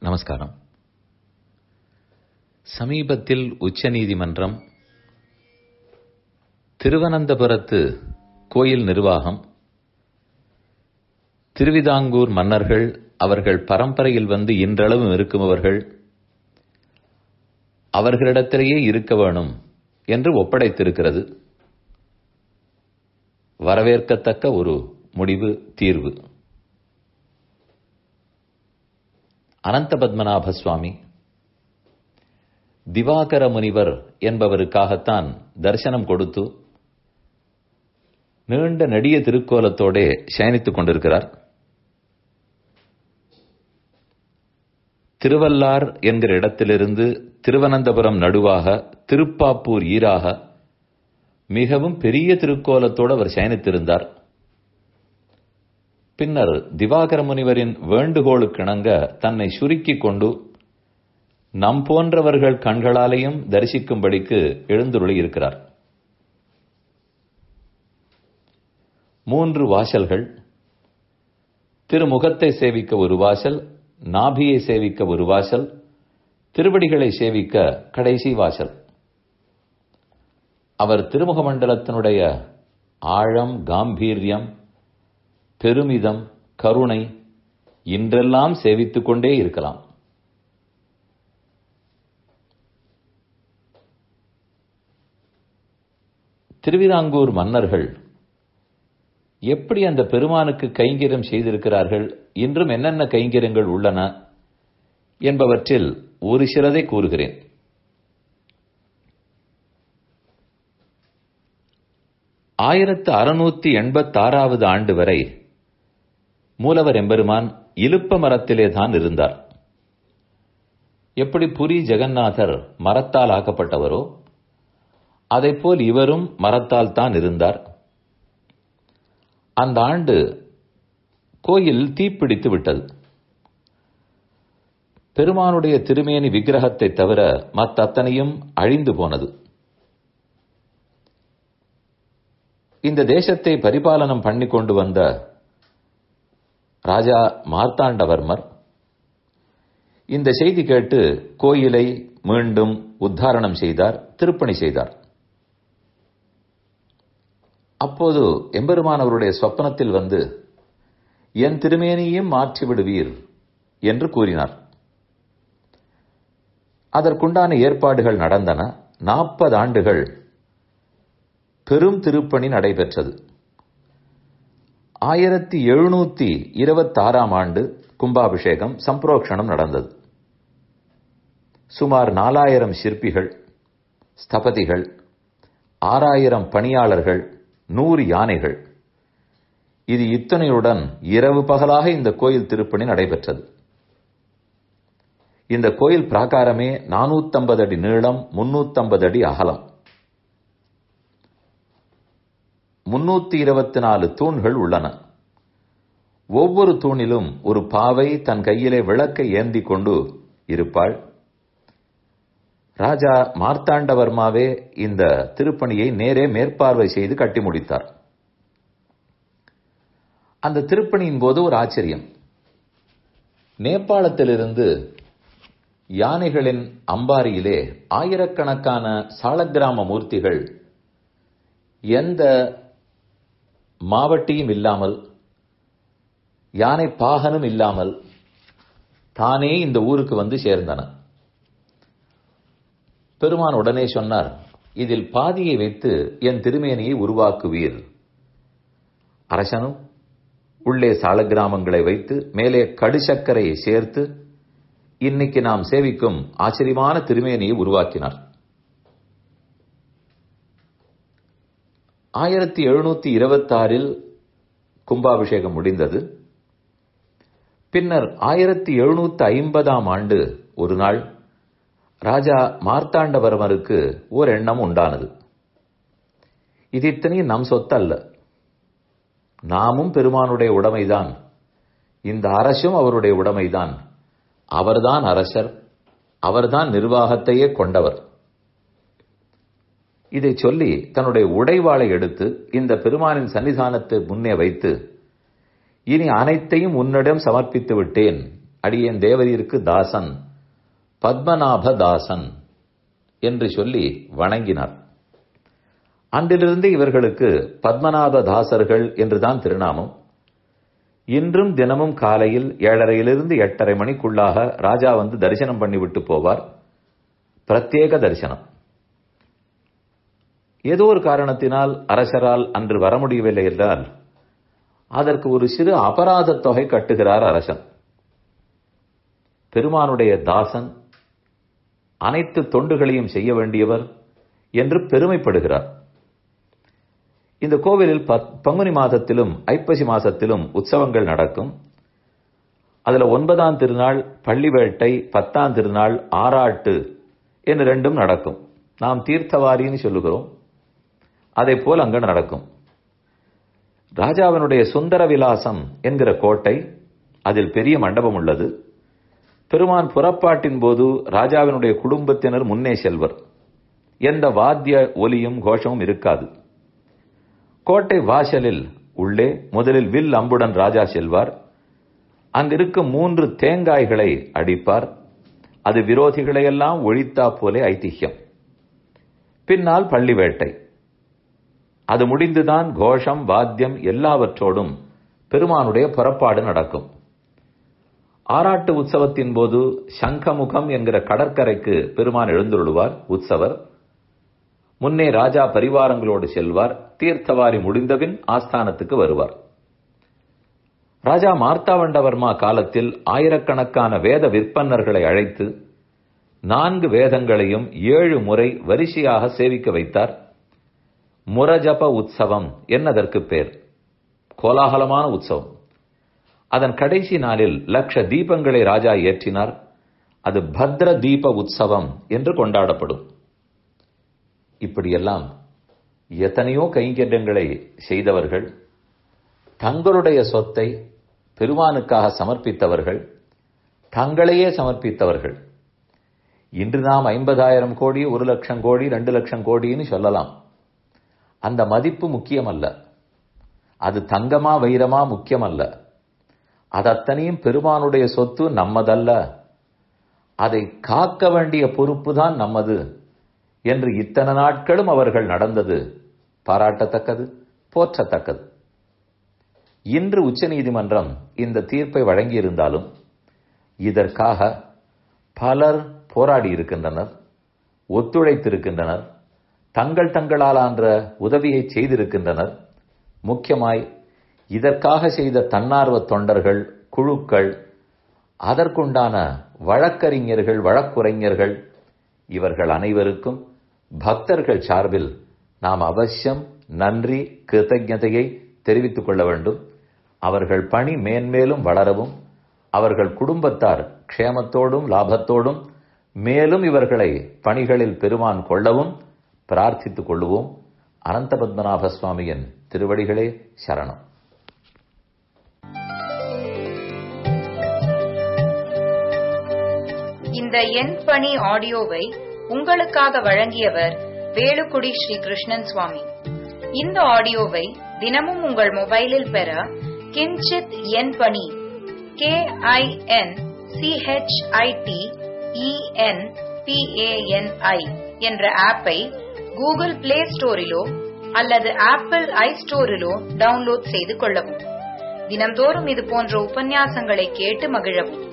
நமஸ்காரம் சமீபத்தில் உச்சநீதிமன்றம் திருவனந்தபுரத்து கோயில் நிர்வாகம் திருவிதாங்கூர் மன்னர்கள் அவர்கள் பரம்பரையில் வந்து இன்றளவும் இருக்குமவர்கள் அவர்களிடத்திலேயே இருக்க வேணும் என்று ஒப்படைத்திருக்கிறது வரவேற்கத்தக்க ஒரு முடிவு தீர்வு அனந்த பத்மநாப சுவாமி திவாகர முனிவர் என்பவருக்காகத்தான் தரிசனம் கொடுத்து நீண்ட நெடிய திருக்கோலத்தோடே சயனித்துக் கொண்டிருக்கிறார் திருவல்லார் என்கிற இடத்திலிருந்து திருவனந்தபுரம் நடுவாக திருப்பாப்பூர் ஈராக மிகவும் பெரிய திருக்கோலத்தோடு அவர் சயனித்திருந்தார் பின்னர் திவாகர முனிவரின் வேண்டுகோளுக்கிணங்க தன்னை சுருக்கிக் கொண்டு நம் போன்றவர்கள் கண்களாலேயும் தரிசிக்கும்படிக்கு எழுந்துருளி இருக்கிறார் மூன்று வாசல்கள் திருமுகத்தை சேவிக்க ஒரு வாசல் நாபியை சேவிக்க ஒரு வாசல் திருவடிகளை சேவிக்க கடைசி வாசல் அவர் திருமுக மண்டலத்தினுடைய ஆழம் காம்பீரியம் பெருமிதம் கருணை இன்றெல்லாம் சேவித்துக் கொண்டே இருக்கலாம் திருவிதாங்கூர் மன்னர்கள் எப்படி அந்த பெருமானுக்கு கைங்கரியம் செய்திருக்கிறார்கள் இன்றும் என்னென்ன கைங்கரியங்கள் உள்ளன என்பவற்றில் ஒரு சிலதை கூறுகிறேன் ஆயிரத்து அறுநூத்தி எண்பத்தாறாவது ஆண்டு வரை மூலவர் எம்பெருமான் இலுப்ப மரத்திலே தான் இருந்தார் எப்படி புரி ஜெகநாதர் மரத்தால் ஆக்கப்பட்டவரோ அதைப்போல் இவரும் மரத்தால் தான் இருந்தார் அந்த ஆண்டு கோயில் தீப்பிடித்து விட்டது பெருமானுடைய திருமேனி விக்கிரகத்தை தவிர மத்தனையும் அழிந்து போனது இந்த தேசத்தை பரிபாலனம் பண்ணி கொண்டு வந்த ராஜா மார்த்தாண்டவர்மர் இந்த செய்தி கேட்டு கோயிலை மீண்டும் உத்தாரணம் செய்தார் திருப்பணி செய்தார் அப்போது எம்பெருமான் அவருடைய சொப்பனத்தில் வந்து என் திருமேனியும் மாற்றி விடுவீர் என்று கூறினார் அதற்குண்டான ஏற்பாடுகள் நடந்தன நாற்பது ஆண்டுகள் பெரும் திருப்பணி நடைபெற்றது ஆயிரத்தி எழுநூத்தி இருபத்தாறாம் ஆண்டு கும்பாபிஷேகம் சம்பரோக்ஷணம் நடந்தது சுமார் நாலாயிரம் சிற்பிகள் ஸ்தபதிகள் ஆறாயிரம் பணியாளர்கள் நூறு யானைகள் இது இத்தனையுடன் இரவு பகலாக இந்த கோயில் திருப்பணி நடைபெற்றது இந்த கோயில் பிராகாரமே நானூத்தம்பது அடி நீளம் முன்னூத்தம்பது அடி அகலம் முன்னூத்தி இருபத்தி நாலு தூண்கள் உள்ளன ஒவ்வொரு தூணிலும் ஒரு பாவை தன் கையிலே விளக்கை ஏந்தி கொண்டு இருப்பாள் ராஜா மார்த்தாண்டவர்மாவே இந்த திருப்பணியை நேரே மேற்பார்வை செய்து கட்டி முடித்தார் அந்த திருப்பணியின் போது ஒரு ஆச்சரியம் நேபாளத்திலிருந்து யானைகளின் அம்பாரியிலே ஆயிரக்கணக்கான சாலக்கிராம மூர்த்திகள் எந்த மாவட்டியும் இல்லாமல் யானை பாகனும் இல்லாமல் தானே இந்த ஊருக்கு வந்து சேர்ந்தன பெருமான் உடனே சொன்னார் இதில் பாதியை வைத்து என் திருமேனியை உருவாக்குவீர் அரசனும் உள்ளே சால கிராமங்களை வைத்து மேலே கடுசக்கரையை சேர்த்து இன்னைக்கு நாம் சேவிக்கும் ஆச்சரியமான திருமேனியை உருவாக்கினார் ஆயிரத்தி எழுநூத்தி இருபத்தாறில் கும்பாபிஷேகம் முடிந்தது பின்னர் ஆயிரத்தி எழுநூத்தி ஐம்பதாம் ஆண்டு ஒரு நாள் ராஜா மார்த்தாண்டவர்மருக்கு ஓர் எண்ணம் உண்டானது இது இத்தனையும் நம் சொத்தல்ல நாமும் பெருமானுடைய உடைமைதான் இந்த அரசும் அவருடைய உடைமைதான் அவர்தான் அரசர் அவர்தான் நிர்வாகத்தையே கொண்டவர் இதை சொல்லி தன்னுடைய உடைவாளை எடுத்து இந்த பெருமானின் சன்னிதானத்தை முன்னே வைத்து இனி அனைத்தையும் உன்னிடம் சமர்ப்பித்து விட்டேன் அடியேன் தேவரீருக்கு தாசன் பத்மநாப தாசன் என்று சொல்லி வணங்கினார் அன்றிலிருந்து இவர்களுக்கு பத்மநாப தாசர்கள் என்றுதான் திருநாமம் இன்றும் தினமும் காலையில் ஏழரையிலிருந்து எட்டரை மணிக்குள்ளாக ராஜா வந்து தரிசனம் பண்ணிவிட்டு போவார் பிரத்யேக தரிசனம் ஏதோ ஒரு காரணத்தினால் அரசரால் அன்று வர முடியவில்லை என்றால் அதற்கு ஒரு சிறு அபராத தொகை கட்டுகிறார் அரசன் பெருமானுடைய தாசன் அனைத்து தொண்டுகளையும் செய்ய வேண்டியவர் என்று பெருமைப்படுகிறார் இந்த கோவிலில் பங்குனி மாதத்திலும் ஐப்பசி மாசத்திலும் உற்சவங்கள் நடக்கும் அதுல ஒன்பதாம் திருநாள் பள்ளிவேட்டை பத்தாம் திருநாள் ஆராட்டு என்று ரெண்டும் நடக்கும் நாம் தீர்த்தவாரின்னு சொல்லுகிறோம் அதே போல் அங்கு நடக்கும் ராஜாவினுடைய சுந்தர விலாசம் என்கிற கோட்டை அதில் பெரிய மண்டபம் உள்ளது பெருமான் புறப்பாட்டின் போது ராஜாவினுடைய குடும்பத்தினர் முன்னே செல்வர் எந்த வாத்திய ஒலியும் கோஷமும் இருக்காது கோட்டை வாசலில் உள்ளே முதலில் வில் அம்புடன் ராஜா செல்வார் அங்கிருக்கும் மூன்று தேங்காய்களை அடிப்பார் அது விரோதிகளையெல்லாம் ஒழித்தா போலே ஐதிஹ்யம் பின்னால் பள்ளி வேட்டை அது முடிந்துதான் கோஷம் வாத்தியம் எல்லாவற்றோடும் பெருமானுடைய புறப்பாடு நடக்கும் ஆராட்டு உற்சவத்தின் போது சங்கமுகம் என்கிற கடற்கரைக்கு பெருமான் எழுந்துள்ளுவார் உற்சவர் முன்னே ராஜா பரிவாரங்களோடு செல்வார் தீர்த்தவாரி முடிந்தபின் ஆஸ்தானத்துக்கு வருவார் ராஜா மார்த்தாவண்டவர்மா காலத்தில் ஆயிரக்கணக்கான வேத விற்பன்னர்களை அழைத்து நான்கு வேதங்களையும் ஏழு முறை வரிசையாக சேவிக்க வைத்தார் முரஜப உற்சவம் என்னதற்கு பேர் கோலாகலமான உற்சவம் அதன் கடைசி நாளில் லட்ச தீபங்களை ராஜா ஏற்றினார் அது பத்ர தீப உற்சவம் என்று கொண்டாடப்படும் இப்படியெல்லாம் எத்தனையோ கைங்கரியங்களை செய்தவர்கள் தங்களுடைய சொத்தை பெருமானுக்காக சமர்ப்பித்தவர்கள் தங்களையே சமர்ப்பித்தவர்கள் இன்று நாம் ஐம்பதாயிரம் கோடி ஒரு லட்சம் கோடி ரெண்டு லட்சம் கோடின்னு சொல்லலாம் அந்த மதிப்பு முக்கியமல்ல அது தங்கமா வைரமா முக்கியமல்ல அது அத்தனையும் பெருமானுடைய சொத்து நம்மதல்ல அதை காக்க வேண்டிய பொறுப்பு தான் நம்மது என்று இத்தனை நாட்களும் அவர்கள் நடந்தது பாராட்டத்தக்கது போற்றத்தக்கது இன்று உச்சநீதிமன்றம் இந்த தீர்ப்பை வழங்கியிருந்தாலும் இதற்காக பலர் போராடி இருக்கின்றனர் ஒத்துழைத்திருக்கின்றனர் தங்கள் தங்களாலான்ற உதவியை செய்திருக்கின்றனர் முக்கியமாய் இதற்காக செய்த தன்னார்வ தொண்டர்கள் குழுக்கள் அதற்குண்டான வழக்கறிஞர்கள் வழக்குரைஞர்கள் இவர்கள் அனைவருக்கும் பக்தர்கள் சார்பில் நாம் அவசியம் நன்றி கிருத்தஜதையை தெரிவித்துக் கொள்ள வேண்டும் அவர்கள் பணி மேன்மேலும் வளரவும் அவர்கள் குடும்பத்தார் க்ஷேமத்தோடும் லாபத்தோடும் மேலும் இவர்களை பணிகளில் பெருமான் கொள்ளவும் பிரார்த்தித்துக் கொள்ளுவோம் அனந்த பத்மநாப சுவாமியின் திருவடிகளே சரணம் இந்த என் பணி ஆடியோவை உங்களுக்காக வழங்கியவர் வேலுக்குடி ஸ்ரீ கிருஷ்ணன் சுவாமி இந்த ஆடியோவை தினமும் உங்கள் மொபைலில் பெற கிஞ்சித் என் பணி கே ஐ என் சிஹெச்ஐடி இஎன் பிஏஎன்ஐ என்ற ஆப்பை கூகுள் பிளே ஸ்டோரிலோ அல்லது ஆப்பிள் ஐ ஸ்டோரிலோ டவுன்லோட் செய்து கொள்ளவும் தினம்தோறும் இது போன்ற உபன்யாசங்களை கேட்டு மகிழவும்